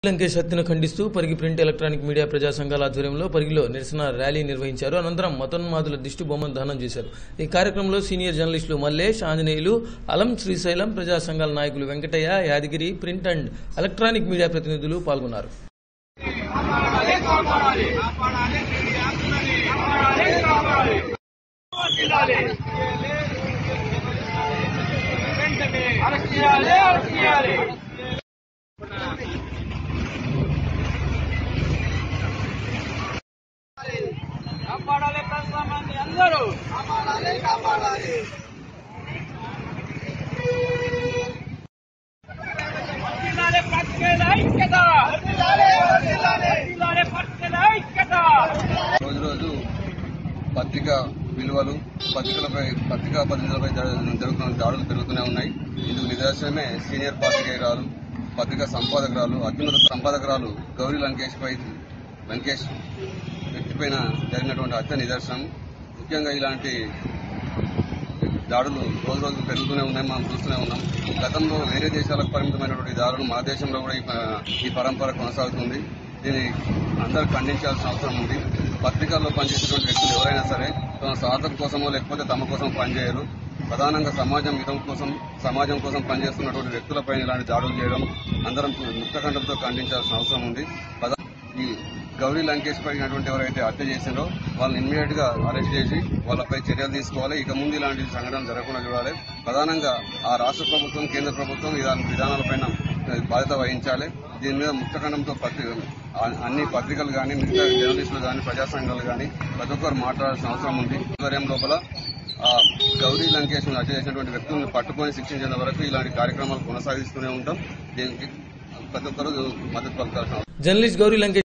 లంకేష్ హత్యను ఖండిస్తూ Parigi print electronic media ప్రజా సంఘాల ఆధ్వర్యంలో పరిగిలో నిరసన ర్యాలీ నిర్వహించారు అనంతరం మతోన్మాదుల దిష్టి బొమ్మను దహనం చేశారు ఈ కార్యక్రమంలో సీనియర్ జర్నలిస్టులు మల్లేష్ ఆంజనేయులు అలం శ్రీశైలం ప్రజా సంఘాల నాయకులు Venkatayya Yadagiri print and electronic media ప్రతినిధులు పాల్గొన్నారు కాపాడాలి ప్రజాస్వామ్యాన్ని అందరూ వర్ధిల్లాలి పత్రికల ఐక్యత వర్ధిల్లాలి పత్రికల ఐక్యత రోజు రోజు పత్రిక విలువలు పత్రికలపై పత్రికా ప్రతినిధులపై జరు- జరుగుతున్న దాడులు పెరుగుతూనే ఉన్నాయి ఇందుకు నిదర్శనమే సీనియర్ పాత్రికేయురాలు పత్రికా సంపాదకురాలు అత్యున్నత సంపాదకురాలు గౌరీ లంకేష్ పై లంకేష్ వ్యక్తిపైన జరిగినటువంటి హత్య నిదర్శనం ముఖ్యంగా ఇలాంటి దాడులు రోజు రోజు పెరుగుతూనే ఉన్నాయి మనం చూస్తూనే ఉన్నాం గతంలో వేరే దేశాలకు పరిమితమైనటువంటి దాడులు మన దేశంలో కూడా ఈ ప- ఈ పరంపర కొనసాగుతుంది దీన్ని అందరూ ఖండించాల్సిన అవసరం ఉంది పత్రికల్లో పనిచేసేటువంటి వ్యక్తులు ఎవరైనా సరే తమ స్వార్థం కోసమో లేకపోతే తమ కోసం పనిచేయరు ప్రధానంగా సమాజం హితం కోసం సమాజం కోసం పనిచేస్తున్నటువంటి వ్యక్తులపై ఇలాంటి దాడులు చేయడం అందరం ముక్తఖండంతో ఖండించాల్సిన అవసరం ఉంది ప్రధా- ఈ గౌరీ లంకేష్ పై అయినటువంటి ఎవరైతే హత్య చేసిందో వాళ్ళని ఇమ్మీడియట్ గా అరెస్ట్ చేసి వాళ్ళపై చర్యలు తీసుకోవాలి ఇక ముందు ఇలాంటి సంఘటనలు జరగకుండా చూడాలి ప్రధానంగా ఆ రాష్ట్ర ప్రభుత్వం కేంద్ర ప్రభుత్వం ఇలాంటి విధానాలపైన బాధ్యత వహించాలి దీని మీద ముక్తఖండంతో పత్రిక ఆ- అన్ని పత్రికలు కానీ మిగతా జర్నలిస్టులు కానీ ప్రజా సంఘాలు కానీ ప్రతి ఒక్కరు మాట్లాడాల్సిన అవసరం ఉంది ఆధ్వర్యం లోపల ఆ గౌరీ లంకేష్ హత్య చేసినటువంటి వ్యక్తులను పట్టుకొని శిక్షించేంత వరకు ఇలాంటి కార్యక్రమాలు కొనసాగిస్తూనే ఉంటాం దీనికి ప్రతి ఒక్కరు మద్దతు పలకాల్సిన అవసరం జర్నలిస్ట్ గౌరీ లంకేష్